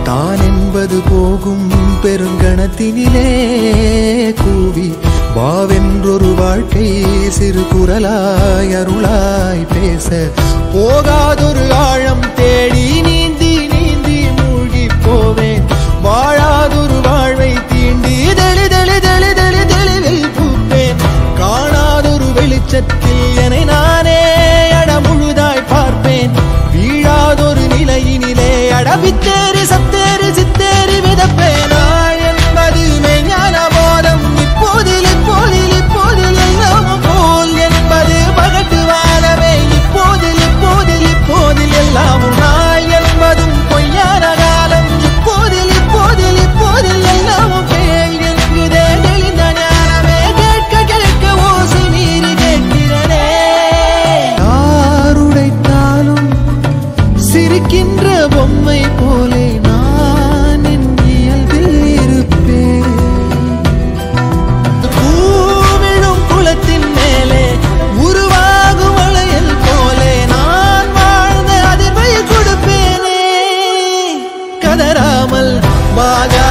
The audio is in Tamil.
தான் என்பது போகும் பெருங்கணத்தினிலே கூவி வாவென்றொரு வாழ்க்கை சிறு குரலாய் அருளாய் பேச போகாதொரு ஆழம் தேடி நீந்தி நீந்தி மூழ்கி போவேன் வாழாதொரு வாழ்வை தீண்டி தெளி தெளி தெளி தெளி தெளிவில் பூப்பேன் காணாதொரு வெளிச்சத்தில் என்னை நானே அட முழுதாய் பார்ப்பேன் வீழாதொரு நிலையினிலே அடவித்தேறி சத்தேறி சித்தேறி விதப்பேனா என்பது மெய்ஞான போதம் இப்போதில் இப்போதில் இப்போதில் எல்லாம் போல் என்பது பகட்டு வாழவே இப்போதில் இப்போதில் இப்போதில் எல்லாம் நாய் என்பதும் பொய்யான காலம் இப்போதில் இப்போதில் இப்போதில் எல்லாம் பேய் என்குதே தெளிந்த ஞானமே கேட்க கேட்க ஓசை மீறி கேட்கிறனே யாருடைத்தாலும் சிரிக்கின்ற பொம்மை போலே நான் என் இயல்பில் இருப்பேன் பூவிழும் குளத்தின் மேலே உருவாகும் வளையல் போலே நான் வாழ்ந்த அதிர்வை கொடுப்பேனே கதறாமல் வாகா